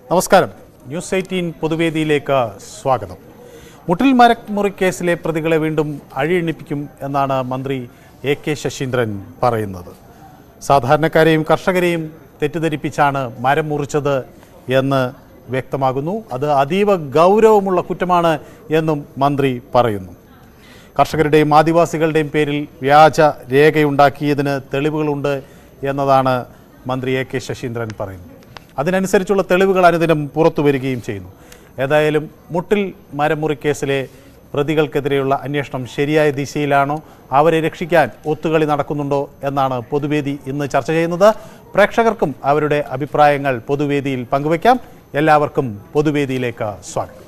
നമസ്കാരം news eighteen പൊതുവേദിയിലേക്ക് സ്വാഗതം മുട്ടിൽ മരമുറി കേസിലെ പ്രതികളെ വീണ്ടും അഴിയെണ്ണിപ്പിക്കും എന്നാണ് മന്ത്രി എ കെ ശശീന്ദ്രൻ പറയുന്നത് സാധാരണക്കാരെയും കർഷകരെയും തെറ്റിദ്ധരിപ്പിച്ചാണ് മരം മുറിച്ചത് എന്ന് വ്യക്തമാകുന്നു അത് അതീവ ഗൗരവമുള്ള കുറ്റമാണ് എന്നും മന്ത്രി പറയുന്നു കർഷകരുടെയും ആദിവാസികളുടെയും പേരിൽ വ്യാജ രേഖയുണ്ടാക്കിയതിന് തെളിവുകളുണ്ട് എന്നതാണ് മന്ത്രി എ കെ ശശീന്ദ്രൻ പറയുന്നത് അതിനനുസരിച്ചുള്ള തെളിവുകൾ അനുദിനം പുറത്തു വരികയും ചെയ്യുന്നു ഏതായാലും മുട്ടിൽ മരമുറി കേസിലെ പ്രതികൾക്കെതിരെയുള്ള അന്വേഷണം ശരിയായ ദിശയിലാണോ അവരെ രക്ഷിക്കാൻ ഒത്തുകളി നടക്കുന്നുണ്ടോ എന്നാണ് പൊതുവേദി ഇന്ന് ചർച്ച ചെയ്യുന്നത് പ്രേക്ഷകർക്കും അവരുടെ അഭിപ്രായങ്ങൾ പൊതുവേദിയിൽ പങ്കുവയ്ക്കാം എല്ലാവർക്കും പൊതുവേദിയിലേക്ക് സ്വാഗതം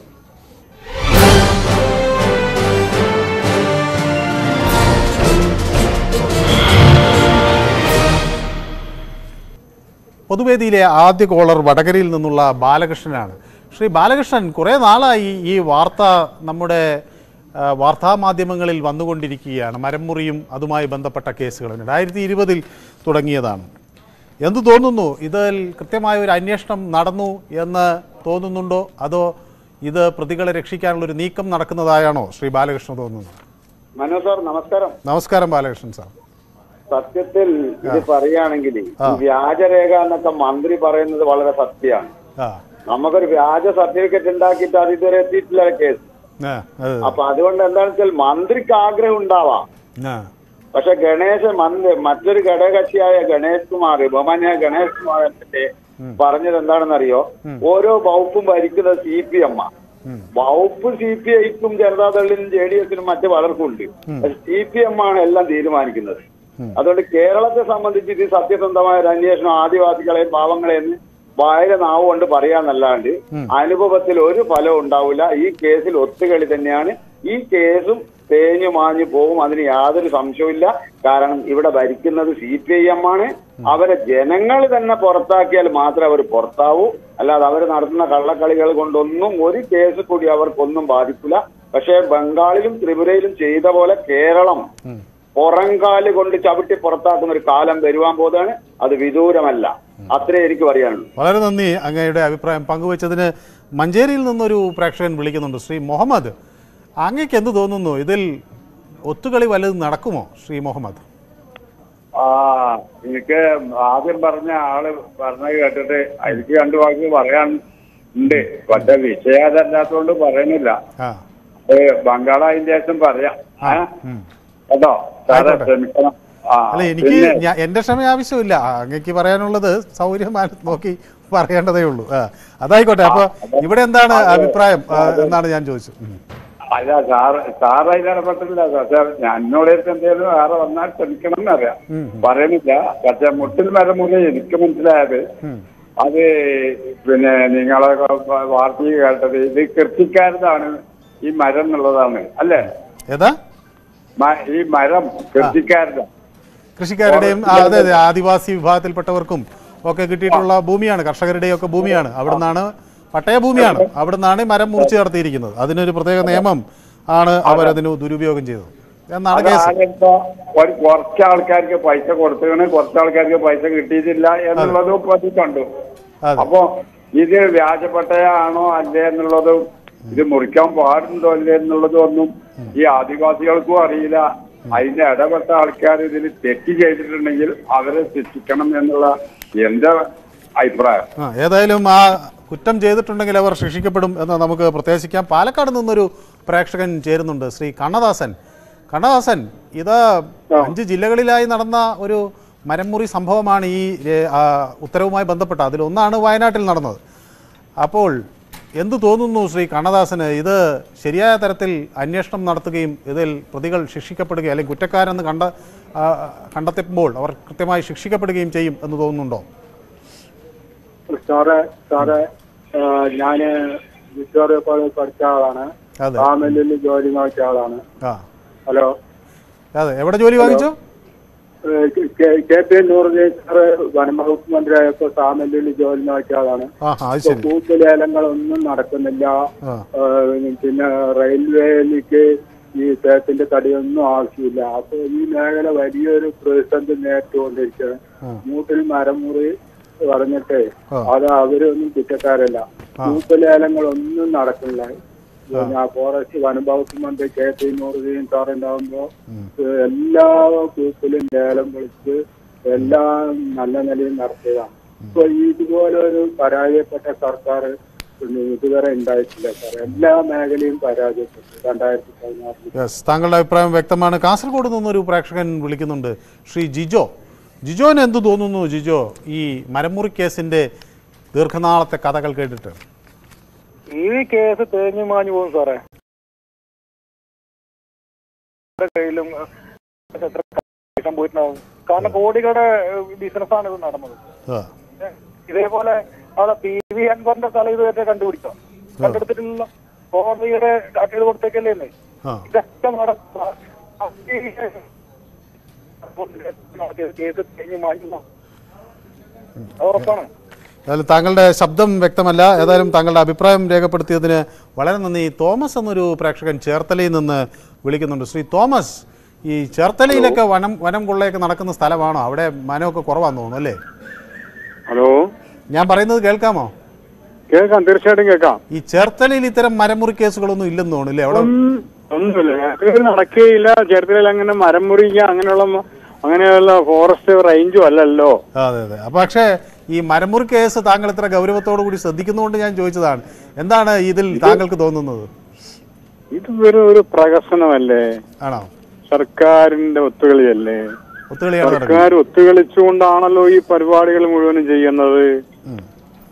പൊതുവേദിയിലെ ആദ്യ കോളർ വടകരയിൽ നിന്നുള്ള ബാലകൃഷ്ണനാണ് ശ്രീ ബാലകൃഷ്ണൻ കുറേ നാളായി ഈ വാർത്ത നമ്മുടെ ആ, വാർത്താമാധ്യമങ്ങളിൽ വന്നുകൊണ്ടിരിക്കുകയാണ് മരംമുറിയും അതുമായി ബന്ധപ്പെട്ട കേസുകൾ രണ്ടായിരത്തി ഇരുപതിൽ തുടങ്ങിയതാണ് എന്തു തോന്നുന്നു ഇതിൽ കൃത്യമായ ഒരു അന്വേഷണം നടന്നു എന്ന് തോന്നുന്നുണ്ടോ അതോ ഇത് പ്രതികളെ രക്ഷിക്കാനുള്ള ഒരു നീക്കം നടക്കുന്നതായാണോ ശ്രീ ബാലകൃഷ്ണൻ തോന്നുന്നത് മനു സാർ നമസ്കാരം നമസ്കാരം ബാലകൃഷ്ണൻ സാർ സത്യത്തിൽ ഇത് പറയുകയാണെങ്കിൽ ഈ വ്യാജരേഖ എന്നൊക്കെ മന്ത്രി പറയുന്നത് വളരെ സത്യമാണ് ആ നമുക്കൊരു വ്യാജ സർട്ടിഫിക്കറ്റ് ഉണ്ടാക്കിയിട്ട് അത് ഇതുവരെ എത്തിയിട്ടില്ല കേസ് ആ അത് അപ്പൊ അതുകൊണ്ട് എന്താണെന്ന് വെച്ചാൽ മന്ത്രിക്ക് ആഗ്രഹം ഉണ്ടാവാം ആ പക്ഷെ ഗണേശ മന്ത്രി മറ്റൊരു ഘടകകക്ഷിയായ ഗണേഷ് കുമാർ ബഹുമാന്യ ഗണേഷ് കുമാറിന്റെ പറഞ്ഞത് എന്താണെന്നറിയോ ഓരോ വകുപ്പും ഭരിക്കുന്നത് സി പി എം വകുപ്പ് സി പി ഐക്കും ജനതാദളിനും ജെ ഡി എസിനും മറ്റു പലർക്കും ഉണ്ട് പക്ഷെ സി പി എം ആണ് എല്ലാം തീരുമാനിക്കുന്നത് അതുകൊണ്ട് കേരളത്തെ സംബന്ധിച്ച് ഇത് സത്യസന്ധമായ ഒരു അന്വേഷണം ആദിവാസികളെയും പാവങ്ങളെയും വായന നാവ് കൊണ്ട് പറയാന്നല്ലാണ്ട് അനുഭവത്തിൽ ഒരു ഫലവും ഉണ്ടാവില്ല ഈ കേസിൽ ഒത്തുകളി തന്നെയാണ് ഈ കേസും തേഞ്ഞു മാഞ്ഞു പോകും അതിന് യാതൊരു സംശയവുമില്ല കാരണം ഇവിടെ ഭരിക്കുന്നത് സി പി ഐ എം ആണ് അവരെ ജനങ്ങൾ തന്നെ പുറത്താക്കിയാൽ മാത്രമേ അവർ പുറത്താവൂ അല്ലാതെ അവർ നടത്തുന്ന കള്ളക്കളികൾ കൊണ്ടൊന്നും ഒരു കേസ് കൂടി അവർക്കൊന്നും ബാധിക്കില്ല പക്ഷേ ബംഗാളിലും ത്രിപുരയിലും ചെയ്ത പോലെ കേരളം പുറംകാല് കൊണ്ട് ചവിട്ടി പുറത്താക്കുന്ന ഒരു കാലം വരുവാൻ പോകുന്നതാണ് അത് വിദൂരമല്ല അത്രേ എനിക്ക് പറയാനുള്ളൂ വളരെ നന്ദി അങ്ങയുടെ അഭിപ്രായം പങ്കുവച്ചതിന് മഞ്ചേരിയിൽ നിന്നൊരു പ്രേക്ഷകൻ വിളിക്കുന്നുണ്ട് ശ്രീ മുഹമ്മദ് അങ്ങയ്ക്ക് എന്ത് തോന്നുന്നു ഇതിൽ ഒത്തുകളി വല്ലതും നടക്കുമോ ശ്രീ മുഹമ്മദ് ആ എനിക്ക് ആദ്യം പറഞ്ഞ ആള് പറഞ്ഞത് കേട്ടിട്ട് എനിക്ക് രണ്ടു വാക്ക് പറയാൻ ഉണ്ട് പക്ഷെ വിഷയം അതല്ലാത്തോണ്ട് പറയുന്നില്ല ആ അത് ബംഗാളായതിനു ശേഷം പറയാം ഏ? ഉം. കേട്ടോ സാറെ ആയിക്കോട്ടെ. ക്ഷമിക്കണം ആ അല്ല എനിക്ക് പിന്നെ ഞാ- എൻ്റെ ക്ഷമ ആവശ്യമില്ല അങ്ങക്ക് പറയാനുള്ളത് സൗകര്യം നോക്കി പറയേണ്ടതേ ഉള്ളൂ ആ അതായിക്കോട്ടെ അപ്പോൾ ഇവിടെ എന്താണ് അഭിപ്രായം ആ, എന്നാണ് ഞാൻ ചോദിച്ചത് ഉം. അല്ല സാറ് സാറ് അതിലിടപെട്ടില്ല പക്ഷെ എന്നോട് എന്തെങ്കിലും വേറെ വന്നാൽ ക്ഷമിക്കണം എന്നറിയാം പറയുന്നില്ല പക്ഷെ മുട്ടിൽ മരമുറി എനിക്ക് മനസ്സിലായത് അത് പിന്നെ നിങ്ങളെ വാർത്തയിൽ കേട്ടത് ഇത് കൃഷിക്കാരതാണ് ഈ മരം എന്നുള്ളതാണ് അല്ലേ ഏതാ മ- ഈ മരം കൃഷിക്കാരുടെ കൃഷിക്കാരുടെയും ആ, അതെ അതെ ആദിവാസി വിഭാഗത്തിൽപ്പെട്ടവർക്കും ഒക്കെ കിട്ടിയിട്ടുള്ള ഭൂമിയാണ് കർഷകരുടെയും ഒക്കെ ഭൂമിയാണ് അവിടുന്നാണ് പട്ടയ ഭൂമിയാണ് അവിടുന്നാണ് ഈ മരം മുറിച്ചു ചേർത്തിയിരിക്കുന്നത് അതിനൊരു പ്രത്യേക നിയമം ആണ് അവരതിന് ദുരുപയോഗം ചെയ്തത് എന്നാണ് കേസ് അതാകെ ഒരു കുറച്ച് ആൾക്കാർക്ക് പൈസ കൊടുത്തതാണ് കുറച്ച് ആൾക്കാർക്ക് പൈസ കിട്ടിയിട്ടില്ല എന്നുള്ളതും ഇപ്പൊ അത് കണ്ടു അതെ അപ്പൊ ഇത് വ്യാജപ്പെട്ടയാണോ അല്ലേ എന്നുള്ളതും ഇത് മുറിക്കാൻ പാടുണ്ടോ അല്ലേ എന്നുള്ളതും ഒന്നും ഈ ആദിവാസികൾക്കും അറിയില്ല അതിന്റെ ഇടപെട്ട ആൾക്കാർ ഇതിൽ തെറ്റ് ചെയ്തിട്ടുണ്ടെങ്കിൽ അവരെ ശിക്ഷിക്കണം എന്നുള്ള എന്റെ അഭിപ്രായം ആ ഏതായാലും ആ കുറ്റം ചെയ്തിട്ടുണ്ടെങ്കിൽ അവർ ശിക്ഷിക്കപ്പെടും എന്ന് നമുക്ക് പ്രത്യേകിക്കാം പാലക്കാട് നിന്നൊരു പ്രേക്ഷകൻ ചേരുന്നുണ്ട് ശ്രീ കണ്ണദാസൻ കണ്ണദാസൻ ഇത് അഞ്ച് ജില്ലകളിലായി നടന്ന ഒരു മരംമുറി സംഭവമാണ് ഈ ഏ, ആ, ഉത്തരവുമായി ബന്ധപ്പെട്ട അതിലൊന്നാണ് വയനാട്ടിൽ നടന്നത് അപ്പോൾ എന്തു തോന്നുന്നു ശ്രീ കണ്ണദാസന് ഇത് ശരിയായ തരത്തിൽ അന്വേഷണം നടത്തുകയും ഇതിൽ പ്രതികൾ ശിക്ഷിക്കപ്പെടുകയും അല്ലെങ്കിൽ കുറ്റക്കാരെന്ന് കണ്ട ആ, കണ്ടെത്തുമ്പോൾ അവർ കൃത്യമായി ശിക്ഷിക്കപ്പെടുകയും ചെയ്യും എന്ന് തോന്നുന്നുണ്ടോ സാറേ സാറേ ആ, ഞാന് വിക്ടോറിയ കോളേജ് പഠിച്ച ആളാണ് അതെ ഗവൺമെന്റിൽ ജോലി നോക്കിയ ആളാണ് ആ ഹലോ അതെ എവിടെ ജോലി വാങ്ങിച്ചു ഏ, K- K P Nooruddeen sir വനംവകുപ്പ് മന്ത്രിയായപ്പോ സാമല്ലിൽ ജോലി നോക്കിയ ആളാണ് ആ അത് ഇപ്പൊ ശരി കൂട്ടുലേലങ്ങളൊന്നും നടക്കുന്നില്ല ആ ആ, പിന്നെ റെയിൽവേയിലേക്ക് ഈ തേക്കിന്റെ തടിയൊന്നും ആവശ്യമില്ല അപ്പൊ ഈ മേഖല വലിയൊരു പ്രതിസന്ധി നേരിട്ടുകൊണ്ടിരിക്കുകയാണ് ആ. മൂട്ടിൽ മരം മുറി പറഞ്ഞിട്ട് ആ. അത് അവരൊന്നും കുറ്റക്കാരല്ല ഗ്രൂപ്പ് ലേലങ്ങളൊന്നും നടക്കില്ല പിന്നെ ഫോറസ്റ്റ് വനംവകുപ്പ് മന്ത്രി കെ പി നൂറുദ്ദീൻ സാർ ഉണ്ടാകുമ്പോ എല്ലാ ഗ്രൂപ്പിലും ലേലം വിളിച്ച് എല്ലാം നല്ല നിലയിൽ നടത്തിയതാണ് ഇപ്പൊ ഇതുപോലെ ഒരു പരാജയപ്പെട്ട സർക്കാർ പിന്നെ ഇതുവരെ ഉണ്ടായിട്ടില്ല സാർ എല്ലാ മേഖലയും പരാജയപ്പെട്ടു രണ്ടായിരത്തി പതിനാറിൽ യെസ് താങ്കളുടെ അഭിപ്രായം വ്യക്തമാണ് കാസർഗോഡ് നിന്നൊരു പ്രേക്ഷകൻ വിളിക്കുന്നുണ്ട് ശ്രീ ജിജോ ജിജോന് എന്ത് തോന്നുന്നു ജിജോ ഈ മരമുറി കേസിന്റെ ദീർഘനാളത്തെ കഥകൾ കേട്ടിട്ട് ഈ കേസ് തേഞ്ഞു മാഞ്ഞു പോകും സാറേ ആരുടെ കയ്യിലും എത്ര പൈസ പോയിട്ടുണ്ടാവും കാരണം കോടികളുടെ ബിസിനസ്സാണ് ഇത് നടന്നത് ആ, ഏ, ഇതേപോലെ അവിടെ പി വി അൻവറിന്റെ സ്ഥലം ഇതുവരെ കണ്ടുപിടിച്ചോ കണ്ടെടുത്തിട്ടില്ലല്ലോ കോടതിയുടെ ഡാറ്റ ചെയ്ത് കൊടുത്തേക്കല്ലേ ഇന്ന്. ആ ഇതൊക്കെ നടക്കുക കേസ് തേഞ്ഞു മാഞ്ഞു പോകും. അത് ഉറപ്പാണ് ഏതായാലും താങ്കളുടെ ശബ്ദം വ്യക്തമല്ല ഏതായാലും താങ്കളുടെ അഭിപ്രായം രേഖപ്പെടുത്തിയതിന് വളരെ നന്ദി തോമസ് എന്നൊരു പ്രേക്ഷകൻ ചേർത്തലയിൽ നിന്ന് വിളിക്കുന്നുണ്ട് ശ്രീ തോമസ് ഈ ചേർത്തലയിലൊക്കെ വനം വനം കൊള്ളയൊക്കെ നടക്കുന്ന സ്ഥലമാണോ അവിടെ മനമൊക്കെ കുറവാന്ന് തോന്നുന്നു അല്ലേ ഹലോ ഞാൻ പറയുന്നത് കേൾക്കാമോ കേൾക്കാം തീർച്ചയായിട്ടും കേൾക്കാം ഈ ചേർത്തലയിൽ ഇത്തരം മരമുറി കേസുകളൊന്നും ഇല്ലെന്ന് തോന്നുന്നു അല്ലേ അവിടെ ഒന്നുമില്ല ഞങ്ങൾക്ക് നടക്കുകയില്ല ചേർത്തലയിൽ അങ്ങനെ മരം മുറിക്കുക അങ്ങനെയുള്ള മ- അങ്ങനെയുള്ള ഫോറസ്റ്റ് റേഞ്ചും അല്ലല്ലോ അതെ അതെ അപ്പൊ പക്ഷേ ഈ മരമുറി കേസ് താങ്കൾ ഇത്ര ഗൗരവത്തോടു കൂടി ശ്രദ്ധിക്കുന്നതുകൊണ്ട് ഞാൻ ചോദിച്ചതാണ് എന്താണ് ഇതിൽ താങ്കൾക്ക് തോന്നുന്നത് ഇത് വെറും ഒരു പ്രകസനമല്ലേ ആണോ സർക്കാരിന്റെ ഒത്തുകളിയല്ലേ ഒത്തുകളിയാണ് നടക്കുന്നത് സർക്കാർ ഒത്തുകളിച്ചുകൊണ്ടാണല്ലോ ഈ പരിപാടികൾ മുഴുവനും ചെയ്യുന്നത് ഉം.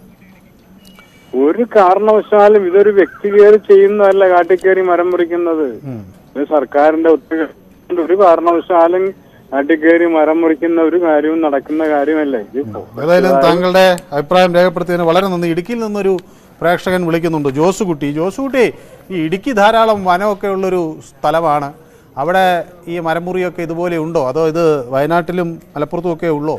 ഒരു കാരണവശാലും ഇതൊരു വ്യക്തി കയറി ചെയ്യുന്നതല്ല കാട്ടിക്കയറി മരം മുറിക്കുന്നത് ഉം. ഇത് സർക്കാരിന്റെ ഒത്തുകളി ഒരു കാരണവശാലും കാട്ടിക്കയറി മരം മുറിക്കുന്ന ഒരു കാര്യവും നടക്കുന്ന കാര്യമല്ലേ ഇത് ഏതായാലും താങ്കളുടെ അഭിപ്രായം രേഖപ്പെടുത്തിയതിന് വളരെ നന്ദി ഇടുക്കിയിൽ നിന്നൊരു പ്രേക്ഷകൻ വിളിക്കുന്നുണ്ട് ജോസുകുട്ടി ജോസുകുട്ടി ഈ ഇടുക്കി ധാരാളം വനമൊക്കെ ഉള്ളൊരു സ്ഥലമാണ് അവിടെ ഈ മരമുറിയൊക്കെ ഇതുപോലെ ഉണ്ടോ അതോ ഇത് വയനാട്ടിലും മലപ്പുറത്തും ഒക്കെ ഉള്ളോ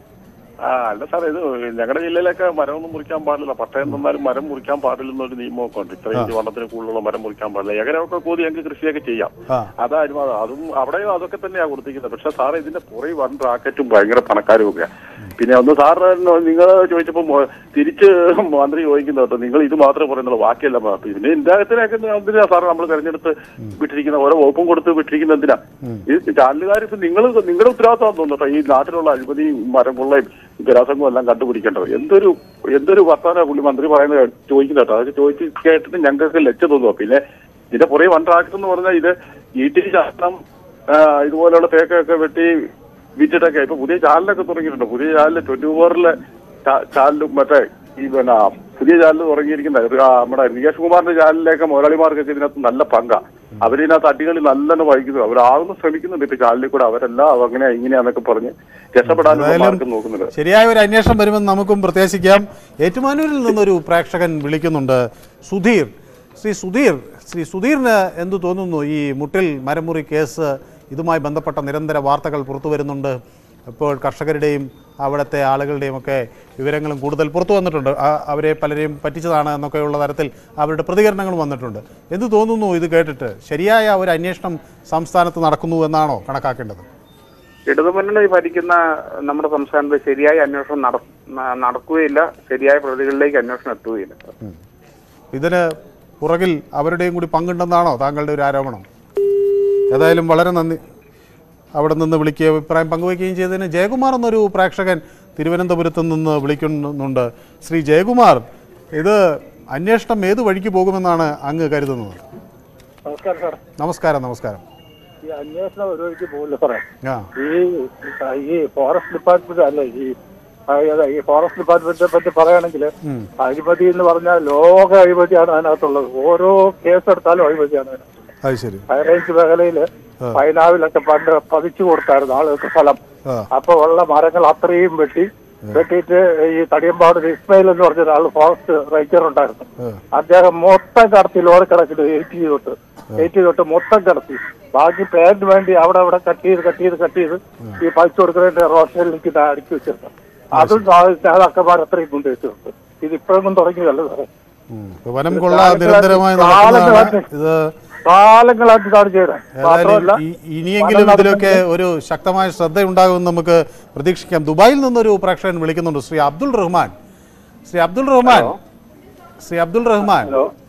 ആ അല്ല സാർ ഇത് ഞങ്ങളുടെ ജില്ലയിലൊക്കെ മരമൊന്നും മുറിക്കാൻ പാടില്ല പട്ടയം തന്നാലും മരം മുറിക്കാൻ പാടില്ലെന്നൊരു നിയമമൊക്കെ ഉണ്ട് ഇത്രയും ഇഞ്ച് വണ്ണത്തിന് കൂടുതലുള്ള മരം മുറിക്കാൻ പാടില്ല എങ്ങനെയൊക്കെ കൂടി ഞങ്ങൾക്ക് കൃഷിയൊക്കെ ചെയ്യാം ആ അതായിരുന്നു അത് അതും അവിടെയും അതൊക്കെ തന്നെയാണ് കൊടുത്തിരിക്കുന്നത് പക്ഷെ സാർ ഇതിന്റെ പുറകെ വൻ റാക്കറ്റും ഭയങ്കര പണക്കാരും ഒക്കെ പിന്നെ ഒന്ന് സാർ നിങ്ങൾ ചോദിച്ചപ്പോൾ മോ- തിരിച്ച് മന്ത്രി ചോദിക്കുന്നത് കേട്ടോ നിങ്ങൾ ഇത് മാത്രമേ പറയുന്നുള്ളൂ ബാക്കിയല്ല മാ- പിന്നെ ഇന്ത്യത്തിനൊക്കെ എന്തിനാ സാർ നമ്മൾ തെരഞ്ഞെടുത്ത് വിട്ടിരിക്കുന്ന ഓരോ വകുപ്പും കൊടുത്ത് വിട്ടിരിക്കുന്ന എന്തിനാ ഈ ചാനലുകാർ ഇപ്പൊ നിങ്ങൾ നിങ്ങളുടെ ഉത്തരവാദിത്തം തോന്നുന്നു കേട്ടോ ഈ നാട്ടിലുള്ള അഴിമതിയും മരം കൊള്ളയും ജലാസംഗവും എല്ലാം കണ്ടുപിടിക്കേണ്ടത് എന്തൊരു എന്തൊരു വർത്താന പുള്ളി മന്ത്രി പറയുന്നത് കേ- ചോദിക്കുന്നത് കേട്ടോ അതൊക്കെ ചോദിച്ച് കേട്ടിട്ട് ഞങ്ങൾക്ക് ലജ്ജ തോന്നുക പിന്നെ ഇതിന്റെ പുറകെ വൺ ട്രാക്ടർ എന്ന് പറഞ്ഞാൽ ഇത് ഈട്ടി ശാസ്ത്രം ഇതുപോലെയുള്ള തേക്കൊക്കെ വെട്ടി വിറ്റിട്ടൊക്കെ ഇപ്പൊ പുതിയ ചാനലൊക്കെ തുടങ്ങിയിട്ടുണ്ട് പുതിയ ചാനല് ട്വന്റി ഫോറിലെ ചാനലും മറ്റേ ഈ പിന്നെ പുതിയ ചാനൽ തുടങ്ങിയിരിക്കുന്ന ഒരു, ആ, നമ്മുടെ നികേഷ് കുമാറിന്റെ ചാനലിലേക്ക് മുതലാളിമാർക്കൊക്കെ ഇതിനകത്ത് നല്ല പങ്കാ അവരിതിനകത്ത് അടികളിൽ നല്ലെണ്ണം വഹിക്കുന്നു അവരാകുന്നു ശ്രമിക്കുന്നുണ്ട് ഇപ്പൊ ചാനലിൽ കൂടെ അവരെല്ലാം അങ്ങനെ ഇങ്ങനെയാന്നൊക്കെ പറഞ്ഞ് രക്ഷപ്പെടാനുള്ള ഏതായാലും മാർഗം നോക്കുന്നുണ്ട് ശരിയായ ഒരു അന്വേഷണം വരുമെന്ന് നമുക്കും പ്രത്യേകിക്കാം ഏറ്റുമാനൂരിൽ നിന്നൊരു പ്രേക്ഷകൻ വിളിക്കുന്നുണ്ട് സുധീർ ശ്രീ സുധീർ ശ്രീ സുധീറിന് എന്തു തോന്നുന്നു ഈ മുട്ടിൽ മരമുറി കേസ് ഇതുമായി ബന്ധപ്പെട്ട നിരന്തര വാർത്തകൾ പുറത്തു വരുന്നുണ്ട് ഇപ്പോൾ കർഷകരുടെയും അവിടുത്തെ ആളുകളുടെയും ഒക്കെ വിവരങ്ങളും കൂടുതൽ പുറത്തു വന്നിട്ടുണ്ട് ആ- അവരെ പലരെയും പറ്റിച്ചതാണ് എന്നൊക്കെയുള്ള തരത്തിൽ അവരുടെ പ്രതികരണങ്ങൾ വന്നിട്ടുണ്ട് എന്ത് തോന്നുന്നു ഇത് കേട്ടിട്ട് ശരിയായ ഒരു അന്വേഷണം സംസ്ഥാനത്ത് നടക്കുന്നു എന്നാണോ കണക്കാക്കേണ്ടത് ഇടതുമുന്നണി ഭരിക്കുന്ന നമ്മുടെ സംസ്ഥാനത്ത് ശരിയായ അന്വേഷണം നട- ന- നടക്കുകയില്ല ശരിയായ പ്രതികളിലേക്ക് അന്വേഷണം എത്തുകയില്ല ഇതിന് പുറകിൽ അവരുടെയും കൂടി പങ്കുണ്ടെന്നാണോ താങ്കളുടെ ഒരു ആരോപണം ഏതായാലും വളരെ നന്ദി അവിടെ നിന്ന് വിളിക്കുകയും അഭിപ്രായം പങ്കുവയ്ക്കുകയും ചെയ്തതിന് ജയകുമാർ എന്നൊരു പ്രേക്ഷകൻ തിരുവനന്തപുരത്ത് നിന്ന് വിളിക്കുന്നുണ്ട് ശ്രീ ജയകുമാർ ഇത് അന്വേഷണം ഏത് വഴിക്ക് പോകുമെന്നാണ് അങ്ങ് കരുതുന്നത് നമസ്കാരം സാർ നമസ്കാരം നമസ്കാരം ഈ അന്വേഷണം ഒരു വഴിക്ക് പോകില്ല സാറേ ആ ഈ ഈ ഫോറസ്റ്റ് ഡിപ്പാർട്ട്മെന്റ് അല്ല ഈ അതായത് ഈ ഫോറസ്റ്റ് ഡിപ്പാർട്ട്മെന്റിനെ പറ്റി പറയുകയാണെങ്കിൽ അഴിമതി എന്ന് പറഞ്ഞാൽ ലോക അഴിമതിയാണ് അതിനകത്തുള്ളത് ഓരോ കേസെടുത്താലും അഴിമതിയാണ് അതിനകത്ത് അത് ശരി ഹൈറേഞ്ച് മേഖലയില് പൈനാവിലൊക്കെ പണ്ട് പതിച്ചു കൊടുത്തായിരുന്നു ആളുകൾക്ക് സ്ഥലം ആ അപ്പൊ ഉള്ള മരങ്ങൾ അത്രയും വെട്ടി വെട്ടിയിട്ട് ഈ തടിയമ്പാട് ഇസ്മയിൽ എന്ന് പറഞ്ഞ ഒരാൾ ഫോറസ്റ്റ് റേഞ്ചർ ഉണ്ടായിരുന്നു അദ്ദേഹം മൊത്തം കടത്തി ലോറി കണക്കിന് എയ്റ്റ് തൊട്ട് എയ്റ്റ് തൊട്ട് മൊത്തം കടത്തി ബാക്കി പേരിന് വേണ്ടി അവിടെ അവിടെ കട്ട് ചെയ്ത് കട്ട് ചെയ്ത് കട്ട് ചെയ്ത് ഈ പൈസ കൊടുക്കുന്നതിന്റെ റോഷനിലേക്ക് ഇത് അടുക്കി വെച്ചിരുന്നു അതും നേതാക്കന്മാർ അത്രയും കൊണ്ട് വെച്ചിട്ടുണ്ട് ഇത് ഇപ്പോഴൊന്നും തുടങ്ങിയതല്ല സാറേ ഉം. ഇപ്പൊ വനം കൊള്ള നിരന്തരമായി നടക്കുന്നതാണ് ഇത് കാലങ്ങളായിട്ട് ഇതാണ് ചെയ്യുന്നത് മാത്രമല്ല ഏതായാലും ഈ- ഇനിയെങ്കിലും ഇതിലൊക്കെ ഒരു ശക്തമായ ശ്രദ്ധ ഉണ്ടാകുമെന്ന് നമുക്ക് പ്രതീക്ഷിക്കാം ദുബായിൽ നിന്നൊരു പ്രേക്ഷകൻ വിളിക്കുന്നുണ്ട് ശ്രീ അബ്ദുൾ റഹ്മാൻ ശ്രീ അബ്ദുൾ റഹ്മാൻ ശ്രീ അബ്ദുൾ റഹ്മാൻ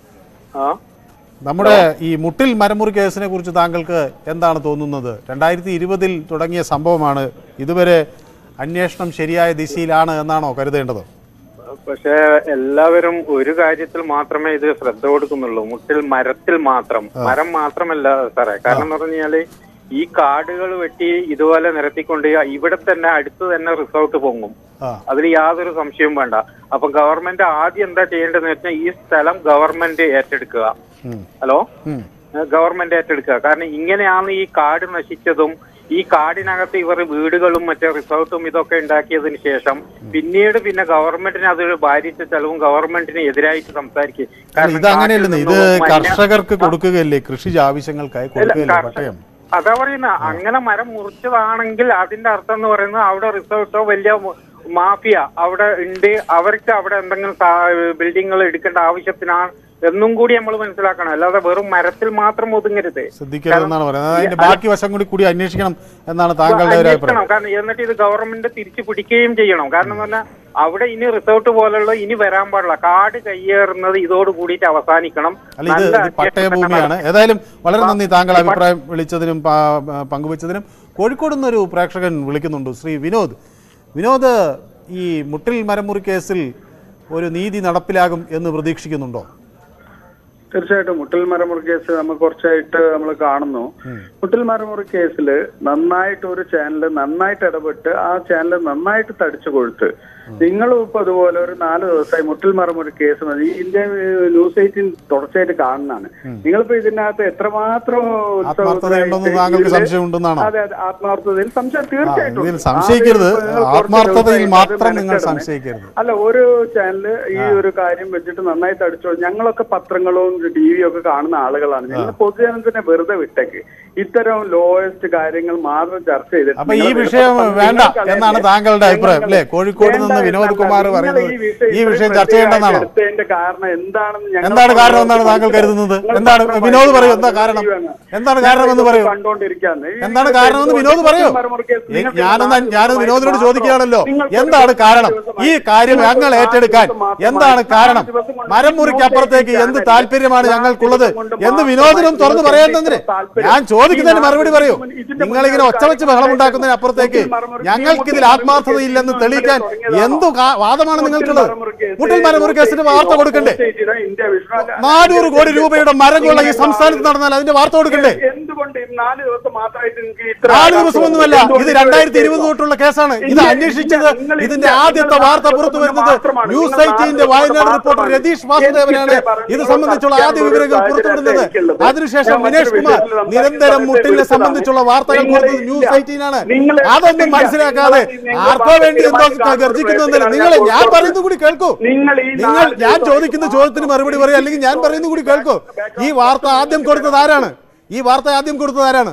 ആ നമ്മുടെ ഈ മുട്ടിൽ മരമുറി കേസിനെ കുറിച്ച് താങ്കൾക്ക് എന്താണ് തോന്നുന്നത് രണ്ടായിരത്തി ഇരുപതിൽ തുടങ്ങിയ സംഭവമാണ് ഇതുവരെ അന്വേഷണം ശരിയായ ദിശയിലാണ് എന്നാണോ കരുതേണ്ടത് പക്ഷെ എല്ലാവരും ഒരു കാര്യത്തിൽ മാത്രമേ ഇത് ശ്രദ്ധ കൊടുക്കുന്നുള്ളൂ മുട്ടിൽ മരത്തിൽ മാത്രം മരം മാത്രമല്ല സാറേ കാരണം എന്ന് പറഞ്ഞാല് ഈ കാടുകൾ വെട്ടി ഇതുപോലെ നിരത്തിക്കൊണ്ട് ഇവിടെ തന്നെ അടുത്ത് തന്നെ റിസോർട്ട് പൊങ്ങും ആ അതിൽ യാതൊരു സംശയവും വേണ്ട അപ്പൊ ഗവൺമെന്റ് ആദ്യം എന്താ ചെയ്യേണ്ടതെന്ന് വെച്ചാൽ ഈ സ്ഥലം ഗവൺമെന്റ് ഏറ്റെടുക്കുക ഉം. ഹലോ ഉം. ഗവൺമെന്റ് ഏറ്റെടുക്കുക കാരണം ഇങ്ങനെയാണ് ഈ കാട് നശിച്ചതും ഈ കാടിനകത്ത് ഇവർ വീടുകളും മറ്റേ റിസോർട്ടും ഇതൊക്കെ ഉണ്ടാക്കിയതിന് ശേഷം പിന്നീട് പിന്നെ ഗവൺമെന്റിന് അതൊരു ഭാരിച്ച ചെലവും ഗവൺമെന്റിന് എതിരായിട്ട് സംസാരിക്കും അല്ല, ഇത് അങ്ങനെയല്ലെന്ന് ഇത് കർഷകർക്ക് കൊടുക്കുകയല്ലേ കൃഷി ആവശ്യങ്ങൾക്കായി കൊടുക്കുകയല്ലേ പട്ടയം അതാ പറയുന്ന അങ്ങനെ മരം മുറിച്ചതാണെങ്കിൽ അതിന്റെ അർത്ഥം എന്ന് പറയുന്നത് അവിടെ റിസോർട്ടോ വലിയ മാഫിയ അവിടെ ഉണ്ട് അവർക്ക് അവിടെ എന്തെങ്കിലും ബിൽഡിങ്ങുകൾ എടുക്കേണ്ട ആവശ്യത്തിനാണ് എന്നും കൂടി നമ്മൾ മനസ്സിലാക്കണം അല്ലാതെ വെറും മരത്തിൽ മാത്രം ഒതുങ്ങരുത് ശ്രദ്ധിക്കരുതെന്നാണ് പറയുന്നത് അതിന്റെ ബാക്കി വശം കൂടി കൂടി അന്വേഷിക്കണം എന്നാണ് താങ്കളുടെ ഒരു അഭിപ്രായം അന്വേഷിക്കണം കാരണം എന്നിട്ട് ഇത് ഗവൺമെന്റ് തിരിച്ചു പിടിക്കുകയും ചെയ്യണം കാരണം എന്ന് പറഞ്ഞാൽ അവിടെ ഇനി റിസോർട്ട് പോലുള്ള ഇനി വരാൻ പാടില്ല കാട് കയ്യേറുന്നത് ഇതോട് കൂടിയിട്ട് അവസാനിക്കണം അല്ല ഇത് നല്ല ഇത് പട്ടയഭൂമിയാണ് ഏതായാലും വളരെ നന്ദി താങ്കൾ അഭിപ്രായം വിളിച്ചതിനും പ- പങ്കുവച്ചതിനും കോഴിക്കോട് നിന്നൊരു പ്രേക്ഷകൻ വിളിക്കുന്നുണ്ട് ശ്രീ വിനോദ് വിനോദ് ഈ മുട്ടിൽ മരമുറി കേസിൽ ഒരു നീതി നടപ്പിലാകും എന്ന് പ്രതീക്ഷിക്കുന്നുണ്ടോ തീർച്ചയായിട്ടും മുട്ടൽ മരമുറി കേസ് നമ്മൾ കുറച്ചായിട്ട് നമ്മൾ കാണുന്നു മുട്ടൽ മരമുറി കേസിൽ നന്നായിട്ട് ഒരു ചാനൽ നന്നായിട്ട് ഇടപെട്ട് ആ ചാനൽ നന്നായിട്ട് തടിച്ചു കൊഴുത്ത് നിങ്ങളും ഇപ്പൊ അതുപോലെ ഒരു നാല് ദിവസമായി മുട്ടൽ മരമുറി കേസ് മതി ഇന്ത്യ ന്യൂസ് എയ്റ്റീൻ തുടർച്ചയായിട്ട് കാണുന്നതാണ് നിങ്ങളിപ്പോ ഇതിനകത്ത് എത്രമാത്രം ആത്മാർത്ഥതയുണ്ടെന്ന് താങ്കൾക്ക് സംശയമുണ്ടെന്നാണോ അതെ അതെ ആത്മാർത്ഥതയിൽ സംശയം തീർച്ചയായിട്ടും ഇതിൽ ഉണ്ട്. സംശയിക്കരുത്. ആ, ഇപ്പോൾ നിങ്ങൾ കുറച്ച് ആത്മാർത്ഥതയിൽ ദിവസമായിട്ട് മാത്രം അത് നിങ്ങൾ മെനക്കെടുന്നേ. സംശയിക്കരുത്. അല്ല ഒരു ചാനല് ഈ ഒരു കാര്യം വെച്ചിട്ട് നന്നായി തടിച്ചോ ഞങ്ങളൊക്കെ പത്രങ്ങളും ടി വിയും ഒക്കെ കാണുന്ന ആളുകളാണ് ഞങ്ങൾ പൊതുജനത്തിനെ വെറുതെ വിട്ടേക്ക് ഇത്തരം ലോയസ്റ്റ് കാര്യങ്ങൾ മാത്രം ചർച്ച ചെയ്തിട്ട് അപ്പൊ ഈ നിങ്ങൾ വിഷയം വെറുതെ വേണ്ട നിങ്ങൾ എന്നാണ് കളയല്ലേ? താങ്കളുടെ അഭിപ്രായം ഞങ്ങൾ- അല്ലേ കോഴിക്കോട് നിന്ന് വേണ്ട വിനോദ് എന്നല്ല. കുമാർ നിങ്ങൾ പറയുന്നത് ഈ വിഷയം ഈ വിഷയം ഇത്രയും ചർച്ച ചെയ്യേണ്ടെന്നാണോ എടുത്തതിന്റെ കാരണം എന്താണെന്ന് ഞങ്ങൾ എന്താണ് കാരണം എന്നാണ് താങ്കൾ കരുതുന്നത് നിങ്ങൾ എന്താണ് പത്രമായി വിനോദ് പറയൂ എന്താ കാണുന്ന കാരണം ജീവനാണ്. എന്താണ് കാരണമെന്ന് പറയൂ കണ്ടോണ്ടിരിക്കാന്ന്. ഈ എന്താണ് വിഷയം കാരണമെന്ന് വിനോദ് പറയൂ മരമുറി കേസ് ഏ, നിങ്ങൾക്ക് ഞാനൊന്ന് നാല് ഞാൻ ദിവസമായി വിനോദിനോട് മാത്രം ചോദിക്കുകയാണല്ലോ നിങ്ങൾക്ക് എന്താണ് ഒരു കാരണം ദിവസമായി ഈ കാര്യം നിങ്ങൾക്ക് ഞങ്ങൾ നാല് ഏറ്റെടുക്കാൻ ദിവസം മാത്രമായി എന്താണ് കാരണം നാല് ദിവസം കൊണ്ട് മരം മുറിക്ക് അപ്പുറത്തേക്ക് എന്ത് താല്പര്യമാണ് ഞങ്ങൾക്കുള്ളത് എന്ന് വിനോദിനും തുറന്നു പറയുന്നതിന് ഞാൻ ചോദിക്കുന്നതിന് മറുപടി പറയൂ നിങ്ങളിങ്ങനെ ഒച്ചവെച്ച് ബഹളം ഉണ്ടാക്കുന്നതിന് അപ്പുറത്തേക്ക് ഞങ്ങൾക്കിതിൽ ആത്മാർത്ഥതയില്ലെന്ന് തെളിയിക്കാൻ എന്തു കാ- വാദമാണ് നിങ്ങൾക്കുള്ളത് മുട്ടിൽ മരമുറി കേസിന് വാർത്ത കൊടുക്കണ്ടേ ഇന്ത്യ വിശ്വാസ നാനൂറ് കോടി രൂപയുടെ മരങ്ങളുള്ള ഈ സംസ്ഥാനത്ത് നടന്നാൽ അതിന്റെ വാർത്ത കൊടുക്കണ്ടേ എന്തുകൊണ്ട് ഈ നാല് ദിവസം മാത്രമായിട്ട് നിങ്ങൾക്ക് ഇത്ര നാല് ദിവസമൊന്നുമല്ല എന്തുകൊണ്ട് ഇത് നിങ്ങൾ രണ്ടായിരത്തി ഇരുപത് തൊട്ടുള്ള കേസാണ് ഇത് ഇല്ല, അന്വേഷിച്ചത് നിങ്ങൾ ഇല്ല, ഇതിന്റെ നിങ്ങൾ ആദ്യത്തെ നാല് വാർത്ത ദിവസം പുറത്തു വരുന്നത് മാത്രമാണ്. ന്യൂസ് നിങ്ങൾ എയ്റ്റീന്റെ നാല് വയനാട് ദിവസം റിപ്പോർട്ടർ മാത്രമാണ്. രതീഷ് വാസുദേവനാണ് എനിക്ക് ഇത്രേ ഇത് പറഞ്ഞു. സംബന്ധിച്ചുള്ള നിങ്ങൾ ആദ്യ വിവരങ്ങൾ സത്യം പുറത്തുവിടുന്നത് എനിക്കുള്ളത്. അതിനുശേഷം ഞാൻ വിനേഷ് മറ്റൊരു കുമാർ വിഷയത്തിൽ നിരന്തരം സംസാരിച്ച മുട്ടിലിനെ വിളിച്ചതാണ്. സംബന്ധിച്ചുള്ള വാർത്തകൾ നിങ്ങൾ കൊടുത്തത് ന്യൂസ് ഇല്ല. എയ്റ്റീൻ ആണ് നിങ്ങൾ അതൊന്നും ഇല്ല. മനസ്സിലാക്കാതെ നിങ്ങൾ ആർക്കോ വേണ്ടി എന്തോ വാർത്തകൾ ഗർജിക്കുന്നില്ല ഞാൻ നിങ്ങൾ ഞാൻ കൊടുത്തത്. പറയുന്നത് കൂടി കേൾക്കൂ നിങ്ങൾ ഈ നിങ്ങൾ നാല് ഞാൻ ദിവസം ചോദിക്കുന്ന ചോദ്യത്തിന് മറുപടി പറയും അല്ലെങ്കിൽ ഞാൻ പറയുന്നത് കൂടി കേൾക്കൂ ഈ വാർത്ത ആദ്യം കൊടുത്തത് ആരാണ് ഈ വാർത്ത ആദ്യം കൊടുത്തത് ആരാണ്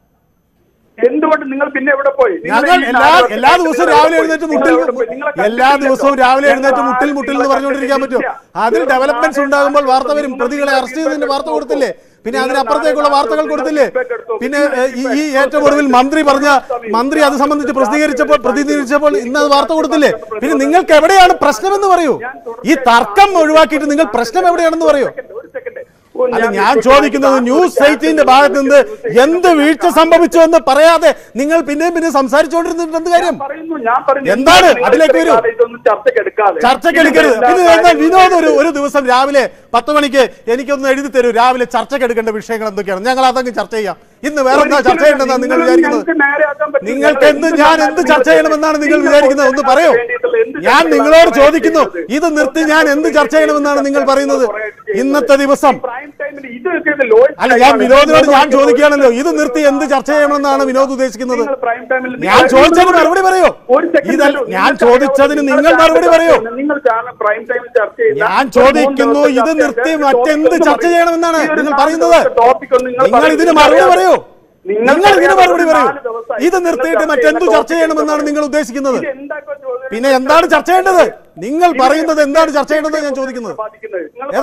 എന്തുകൊണ്ട് നിങ്ങൾ പിന്നെ എവിടെ പോയി നിങ്ങൾ ഞങ്ങൾ ഈ എല്ലാ നാല് വർഷം എല്ലാ ദിവസവും നിങ്ങൾ രാവിലെ എവിടെ എഴുന്നേറ്റ് പോയി? മുട്ടിൽ നിങ്ങൾ എവിടെ പോയി? നിങ്ങളെ എല്ലാ കണ്ടിട്ടില്ലല്ലോ. ദിവസവും രാവിലെ ഞങ്ങൾ എഴുന്നേറ്റ് മുട്ടിൽ ആരും മുട്ടിൽ എന്ന് നിങ്ങളെ പറഞ്ഞുകൊണ്ടിരിക്കാൻ പറ്റും കണ്ടിട്ടില്ല. അതിൽ നിങ്ങൾ ഡെവലപ്മെന്റ്സ് നാല് ഉണ്ടാകുമ്പോൾ വാർത്ത വരും നിങ്ങൾ പ്രതികളെ അറസ്റ്റ് ചെയ്തതിന്റെ നിങ്ങൾ വാർത്ത നോക്കൂ. കൊടുത്തില്ലേ പിന്നെ നിങ്ങൾ അതിനപ്പുറത്തേക്കുള്ള നാല് വാർത്തകൾ ദിവസം കൊടുത്തില്ലേ feedback എടുത്തു. പിന്നെ നിങ്ങൾ ഏഹ്, ഈ ഈ feedback ഏറ്റവും ഒടുവിൽ മന്ത്രി പറഞ്ഞ മന്ത്രി അത് സംബന്ധിച്ച് പ്രസിദ്ധീകരിച്ചപ്പോൾ പ്രതിനിധീകരിച്ചപ്പോൾ ഇന്ന് അത് വാർത്ത കൊടുത്തില്ലേ പിന്നെ നിങ്ങൾക്ക് എവിടെയാണ് പ്രശ്നമെന്ന് പറയൂ ഈ തർക്കം ഒഴിവാക്കിയിട്ട് നിങ്ങൾ പ്രശ്നം എവിടെയാണെന്ന് പറയൂ ഒരു സെക്കൻഡ് അല്ല ഞാൻ ചോദിക്കുന്നത് ന്യൂസ് എയ്റ്റീന്റെ ഭാഗത്ത് നിന്ന് എന്ത് വീഴ്ച സംഭവിച്ചു എന്ന് പറയാതെ നിങ്ങൾ പിന്നെയും പിന്നെ സംസാരിച്ചുകൊണ്ടിരുന്നിട്ട് എന്ത് കാര്യം പറയുന്നു ഞാൻ പറഞ്ഞു എന്താണ്? നിങ്ങൾ അതിലേക്ക് വരൂ. ഇത്രയും ഇതൊന്നും ചർച്ചയ്ക്ക് എടുക്കാതെ ചർച്ചയ്ക്ക് എടുക്കരുത് പിന്നെ എന്നാൽ വിനോദ് ഒരു ഒരു ദിവസം രാവിലെ പത്ത് മണിക്ക് എനിക്കൊന്ന് എഴുതി തരൂ രാവിലെ ചർച്ചയ്ക്ക് എടുക്കേണ്ട വിഷയങ്ങൾ എന്തൊക്കെയാണ് ഞങ്ങൾ അതങ്ങ് ചർച്ച ചെയ്യാം ഇന്ന് വേറെ എന്താ ചർച്ച ചെയ്യണമെന്നാ നിങ്ങൾ വിചാരിക്കുന്നത് നിങ്ങൾക്ക് എന്ത് ഞാൻ എന്ത് ചർച്ച ചെയ്യണമെന്നാണ് നിങ്ങൾ വിചാരിക്കുന്നത് ഒന്ന് പറയൂ ഞാൻ നിങ്ങളോട് ചോദിക്കുന്നു ഇത് നിർത്തി ഞാൻ എന്ത് ചർച്ച ചെയ്യണമെന്നാണ് നിങ്ങൾ പറയുന്നത് ഇന്നത്തെ ദിവസം അല്ല ഞാൻ വിനോദിനോട് ഞാൻ ചോദിക്കുകയാണല്ലോ ഇത് നിർത്തി എന്ത് ചർച്ച ചെയ്യണമെന്നാണ് വിനോദ് ഉദ്ദേശിക്കുന്നത് ഞാൻ ചോദിച്ചതിന് മറുപടി പറയൂ ഇതല്ല ഞാൻ ചോദിച്ചതിന് നിങ്ങൾ മറുപടി പറയൂ നിങ്ങൾ പ്രൈം ടൈമിൽ ചർച്ച ചെയ്ത ഞാൻ ചോദിക്കുന്നു ഇത് നിർത്തി മറ്റെന്ത് ചർച്ച ചെയ്യണമെന്നാണ് നിങ്ങൾ പറയുന്നത് നിങ്ങൾ ഇതിന് മറുപടി പറയൂ നിങ്ങൾ ഇതിന് മറുപടി പറയൂ ഇത് നിർത്തിയിട്ട് മറ്റെന്തു ചർച്ച ചെയ്യണമെന്നാണ് നിങ്ങൾ ഉദ്ദേശിക്കുന്നത് പിന്നെ എന്താണ് ചർച്ച ചെയ്യേണ്ടത് നിങ്ങൾ പറയുന്നത് എന്താണ് ചർച്ച ചെയ്യേണ്ടത് ഞാൻ ചോദിക്കുന്നത് ഏതാ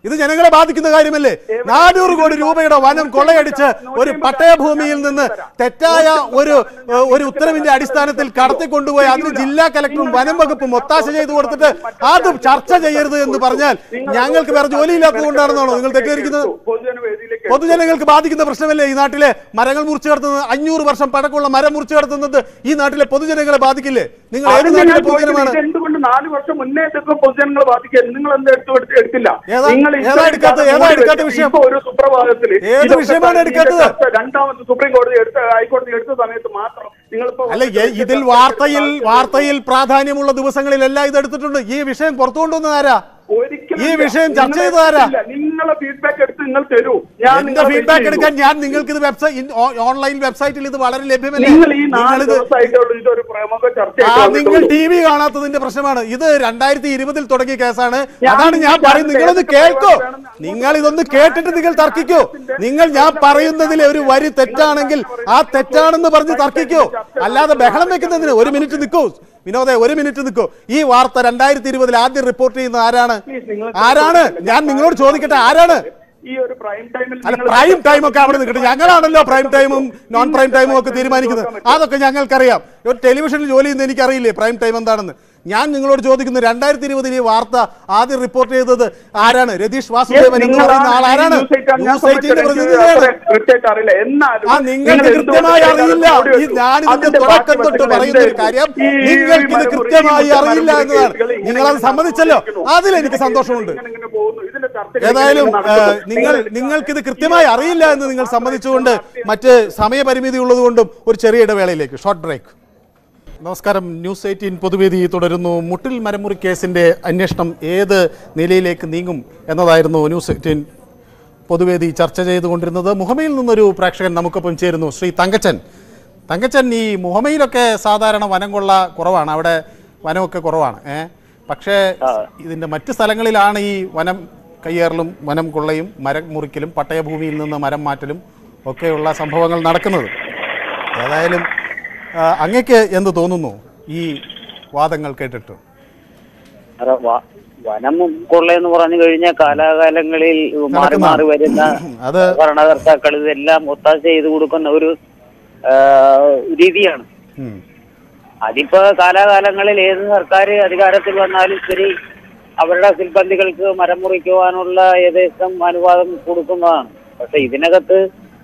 ഇത് ജനങ്ങളെ ബാധിക്കുന്ന കാര്യമല്ലേ നാനൂറ് കോടി രൂപയുടെ വനം കൊള്ളയടിച്ച് ഒരു പട്ടയഭൂമിയിൽ നിന്ന് തെറ്റായ ഒരു ഏഹ്, ഒരു ഉത്തരവിന്റെ അടിസ്ഥാനത്തിൽ കടത്തിക്കൊണ്ടുപോയി അതിന് ജില്ലാ കലക്ടറും വനം വകുപ്പും ഒത്താശ ചെയ്തു കൊടുത്തിട്ട് അത് ചർച്ച ചെയ്യരുത് എന്ന് പറഞ്ഞാൽ ഞങ്ങൾക്ക് വേറെ ജോലിയില്ലാത്തത് കൊണ്ടാണെന്നാണോ നിങ്ങൾ തെറ്റിദ്ധരിക്കുന്നത് പൊതുജനവേദിയിലേക്ക് പൊതുജനങ്ങൾക്ക് ബാധിക്കുന്ന പ്രശ്നമല്ലേ ഈ നാട്ടിലെ മരങ്ങൾ മുറിച്ചു കടത്തുന്നത് അഞ്ഞൂറ് വർഷം പഴക്കമുള്ള മരം മുറിച്ചു കടത്തുന്നത് ഈ നാട്ടിലെ പൊതുജനങ്ങളെ ബാധിക്കില്ലേ നിങ്ങൾ ഏത് അതിന് ഞാൻ നാട്ടിലെ ചോദിക്കുന്നത് പൊതുജനമാണ് ഇത് എന്തുകൊണ്ട് നാല് വർഷം മുന്നേ ഇതൊക്കെ പൊതുജനങ്ങളെ ബാധിക്കുക നിങ്ങൾ എന്താ എടുത്തു എടുത്ത് എടുത്തില്ല ഏതാ- നിങ്ങൾ ഏതാ ഇത്രയും എടുക്കാത്ത- കാലം ഏതാ മൂടി എടുക്കാത്ത വെച്ചിട്ട് വിഷയം? ഇപ്പൊ ഒരു സുപ്രഭാതത്തിൽ ഏത് ഇതൊക്കെ വിഷയമാണ് ഇതിന്റെ എടുക്കാത്തത്? ചർച്ച രണ്ടാമത് സുപ്രീം കോടതി എടുത്ത ഹൈക്കോടതി എടുത്ത സമയത്ത് മാത്രം നിങ്ങളിപ്പോ അല്ല എ- ഇതിൽ വാർത്തയിൽ വാർത്തയിൽ പ്രാധാന്യമുള്ള ദിവസങ്ങളിലെല്ലാം ഇത് എടുത്തിട്ടുണ്ട് ഈ വിഷയം പുറത്തു കൊണ്ടുവന്നത് ആരാ ഒരിക്കലും ഈ ഇല്ല. വിഷയം ചർച്ച നിങ്ങൾ ചെയ്തതാരാ? ഇല്ല. നിങ്ങളെ ഫീഡ്ബാക്ക് എടുത്ത് നിങ്ങൾ തരൂ ഞാൻ എന്റെ നിങ്ങളെ ഫീഡ്ബാക്ക് വെയിറ്റ് എടുക്കാൻ ചെയ്യുന്നു. ഞാൻ നിങ്ങൾക്ക് ഇത് വെബ്സൈറ്റ് ഓൺലൈൻ വെബ്സൈറ്റിൽ ഇത് വളരെ ലഭ്യമല്ലേ നിങ്ങൾ ഈ നാല് നിങ്ങളിത് ദിവസമായിട്ടുള്ള ഇതൊരു പ്രമുഖ ആ ചർച്ചയായിട്ട് നിങ്ങൾ വന്നിട്ടുള്ളൂ. ടി വി കാണാത്തതിന്റെ പ്രശ്നമാണ് ഇത് രണ്ടായിരത്തി ഇരുപതിൽ തുടങ്ങിയ കേസാണ് ഞാൻ അതാണ് ഞാൻ ഈ പറയുന്നത് നിങ്ങളൊന്ന് ചർച്ച കേൾക്കോ വേണമെന്ന് നിങ്ങൾ ഇതൊന്ന് കേട്ടിട്ട് നിങ്ങൾ തർക്കിക്കോ നിങ്ങൾ ഞാൻ പറയുന്നതിലെ ഒരു വരി തെറ്റാണെങ്കിൽ ആ തെറ്റാണെന്ന് പറഞ്ഞ് തർക്കിക്കോ അല്ലാതെ ബഹളം വെക്കുന്നതിന് ഒരു മിനിറ്റ് നിൽക്കൂ വിനോദേ ഒരു മിനിറ്റ് നിൽക്കൂ ഈ വാർത്ത രണ്ടായിരത്തി ഇരുപതിൽ ആദ്യം റിപ്പോർട്ട് ചെയ്യുന്ന ആരാണ് Please, നിങ്ങൾ ആരാണ് ഞാൻ നിങ്ങളോട് ചോദിക്കട്ടെ ആരാണ് ഈ ഒരു പ്രൈം ടൈമിൽ അല്ല നിങ്ങൾ പ്രൈം ടൈം ഒക്കെ അവിടെ നിൽക്കട്ടെ ഞങ്ങളാണല്ലോ പ്രൈം ടൈമും നോൺ പ്രൈം ടൈമും ഒക്കെ തീരുമാനിക്കുന്നത് അതൊക്കെ ഞങ്ങൾക്കറിയാം ഒരു ടെലിവിഷനിൽ ജോലി ചെയ്യുന്ന എനിക്കറിയില്ലേ പ്രൈം ടൈം എന്താണെന്ന് ഞാൻ നിങ്ങളോട് ചോദിക്കുന്നു രണ്ടായിരത്തി ഇരുപതിൽ ഈ വാർത്ത ആദ്യം റിപ്പോർട്ട് ചെയ്തത് ആരാണ് രതീഷ് വാസുദേവൻ എന്ന് പറയുന്ന ആൾ ആരാണ് ന്യൂസ് എയ്റ്റീന്റെ പ്രതിനിധിയാണ് കൃത്യമായിട്ട് അറിയില്ല എന്നാലും ആ നിങ്ങൾക്ക് നിങ്ങൾ കൃത്യമായി എന്തുകൊണ്ട് അറിയില്ല ഓടി ഈ വെച്ചു? ഞാൻ ഇതിന്റെ അതിന്റെ തുടക്കം ബാക്കി തൊട്ട് വശങ്ങൾ പറയുന്ന ഒരു എന്തായിരുന്നു? കാര്യം ഈ നിങ്ങൾക്ക് ഇത് മരമുറി- കൃത്യമായി ഈ അറിയില്ല മരമുറി എന്നതാണ് കേസുകൾ ഇങ്ങനെ നിങ്ങളത് ഇങ്ങനെ സമ്മതിച്ചല്ലോ നടക്കുന്നു. അതിൽ എനിക്ക് സന്തോഷമുണ്ട് ഇങ്ങനെ ഇങ്ങനെ പോകുന്നു. ഇതിന്റെ ചർച്ചകൾ ഏതായാലും ഇങ്ങനെ ഏഹ്, നടക്കുന്നു. നിങ്ങൾ നിങ്ങൾക്കിത് കൃത്യമായി അറിയില്ല എന്ന് നിങ്ങൾ സമ്മതിച്ചുകൊണ്ട് മറ്റ് സമയപരിമിതി ഉള്ളതുകൊണ്ടും ഒരു ചെറിയ ഇടവേളയിലേക്ക് ഷോർട്ട് ബ്രേക്ക് നമസ്കാരം ന്യൂസ് എയ്റ്റീൻ പൊതുവേദി തുടരുന്നു മുട്ടിൽ മരമുറി കേസിന്റെ അന്വേഷണം ഏത് നിലയിലേക്ക് നീങ്ങും എന്നതായിരുന്നു ന്യൂസ് എയ്റ്റീൻ പൊതുവേദി ചർച്ച ചെയ്തുകൊണ്ടിരുന്നത് മുഹമ്മയിൽ നിന്നൊരു പ്രേക്ഷകൻ നമുക്കൊപ്പം ചേരുന്നു ശ്രീ തങ്കച്ചൻ തങ്കച്ചൻ ഈ മുഹമ്മയിലൊക്കെ സാധാരണ വനം കൊള്ള കുറവാണ് അവിടെ വനമൊക്കെ കുറവാണ് ഏ പക്ഷേ ഇതിൻ്റെ മറ്റ് സ്ഥലങ്ങളിലാണ് ഈ വനം കയ്യേറലും വനം കൊള്ളയും മരം മുറിക്കലും പട്ടയഭൂമിയിൽ നിന്ന് മരം മാറ്റലും ഒക്കെയുള്ള സംഭവങ്ങൾ നടക്കുന്നത് ഏതായാലും ആ, അങ്ങക്ക് എന്ത് തോന്നുന്നു ഈ വാദങ്ങൾ കേട്ടിട്ട് അതെ, വ- വനം കൊള്ളയെന്ന് പറഞ്ഞു കഴിഞ്ഞാൽ കാലാകാലങ്ങളിൽ മാറി മാറി വരുന്ന അത് ഭരണകർത്താക്കൾ ഇതെല്ലാം ഒത്താശ ചെയ്ത് കൊടുക്കുന്ന ഒരു ആ, രീതിയാണ് ഉം. അതിപ്പോ കാലാകാലങ്ങളിൽ ഏത് സർക്കാർ അധികാരത്തിൽ വന്നാലും ശരി അവരുടെ സിൽബന്ധികൾക്ക് മരം മുറിക്കുവാനുള്ള ഏകദേശം അനുവാദം കൊടുക്കുന്നതാണ് പക്ഷെ ഇതിനകത്ത്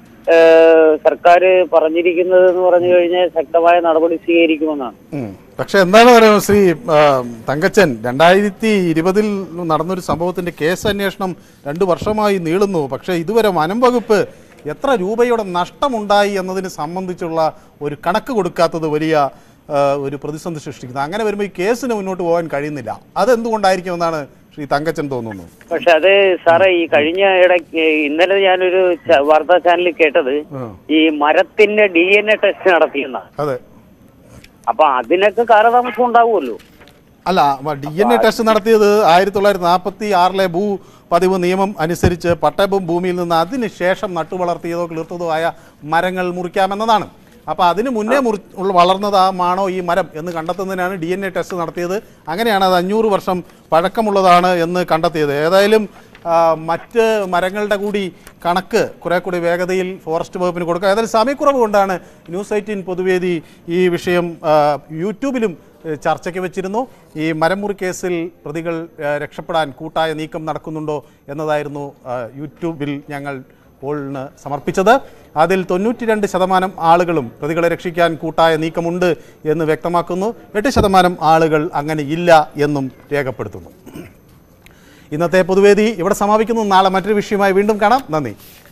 സർക്കാർ പറഞ്ഞിരിക്കുന്നത് എന്ന് പറഞ്ഞു കഴിഞ്ഞാൽ ശക്തമായ നടപടി സ്വീകരിക്കുമെന്നാണ് ഉം. പക്ഷെ എന്താണ് പറയുക ശ്രീ ആ, തങ്കച്ചൻ രണ്ടായിരത്തി ഇരുപതിൽ നടന്നൊരു സംഭവത്തിന്റെ കേസ് അന്വേഷണം രണ്ടു വർഷമായി നീളുന്നു പക്ഷേ ഇതുവരെ വനം വകുപ്പ് എത്ര രൂപയുടെ നഷ്ടമുണ്ടായി എന്നതിനെ സംബന്ധിച്ചുള്ള ഒരു കണക്ക് കൊടുക്കാത്തത് വലിയ ആ, ഒരു പ്രതിസന്ധി സൃഷ്ടിക്കുന്നത് അങ്ങനെ വരുമ്പോൾ ഈ കേസിന് മുന്നോട്ട് പോകാൻ കഴിയുന്നില്ല അതെന്തുകൊണ്ടായിരിക്കുമെന്നാണ് ശ്രീ തങ്കച്ചൻ തോന്നുന്നു പക്ഷെ അത് സാറേ ഈ കഴിഞ്ഞ ഇടയ്ക്ക് ഇന്നലെ ഞാനൊരു ച- വാർത്താ ചാനലിൽ കേട്ടത് ഉം. ഈ മരത്തിന്റെ ഡി എൻ എ ടെസ്റ്റ് നടത്തിയെന്ന അതെ അപ്പൊ അതിനൊക്കെ കാലതാമസം ഉണ്ടാവുമല്ലോ അല്ല ഡി എൻ എ ടെസ്റ്റ് നടത്തിയത് ആയിരത്തി തൊള്ളായിരത്തി നാൽപ്പത്തി ആറിലെ ഭൂ പതിവ് നിയമം അനുസരിച്ച് പട്ടയവും ഭൂമിയിൽ നിന്ന് അതിന് ശേഷം നട്ടുവളർത്തിയതോ കിളിർത്തതോ ആയ മരങ്ങൾ മുറിക്കാമെന്നതാണ് അപ്പോൾ അതിന് മുന്നേ മുറി ഉള്ള വളർന്നതാണോ ഈ മരം എന്ന് കണ്ടെത്തുന്നതിനാണ് ഡി എൻ എ ടെസ്റ്റ് നടത്തിയത് അങ്ങനെയാണ് അത് അഞ്ഞൂറ് വർഷം പഴക്കമുള്ളതാണ് എന്ന് കണ്ടെത്തിയത് ഏതായാലും ആ, മറ്റ് മരങ്ങളുടെ കൂടി കണക്ക് കുറെ കൂടി വേഗതയിൽ ഫോറസ്റ്റ് വകുപ്പിന് കൊടുക്കുക ഏതായാലും സമയക്കുറവ് കൊണ്ടാണ് ന്യൂസ് എയ്റ്റീൻ പൊതുവേദി ഈ വിഷയം ആ, യൂട്യൂബിലും ഏഹ്, ചർച്ചയ്ക്ക് വെച്ചിരുന്നു ഈ മരമുറി കേസിൽ പ്രതികൾ ഏഹ്, രക്ഷപ്പെടാൻ കൂട്ടായ നീക്കം നടക്കുന്നുണ്ടോ എന്നതായിരുന്നു ആ, യൂട്യൂബിൽ ഞങ്ങൾ പോളിന് സമർപ്പിച്ചത് അതിൽ തൊണ്ണൂറ്റി രണ്ട് ശതമാനം ആളുകളും പ്രതികളെ രക്ഷിക്കാൻ കൂട്ടായ നീക്കമുണ്ട് എന്ന് വ്യക്തമാക്കുന്നു എട്ട് ശതമാനം ആളുകൾ അങ്ങനെ ഇല്ല എന്നും രേഖപ്പെടുത്തുന്നു ഇന്നത്തെ പൊതുവേദി ഇവിടെ സമാപിക്കുന്നു നാളെ മറ്റൊരു വിഷയമായി വീണ്ടും കാണാം നന്ദി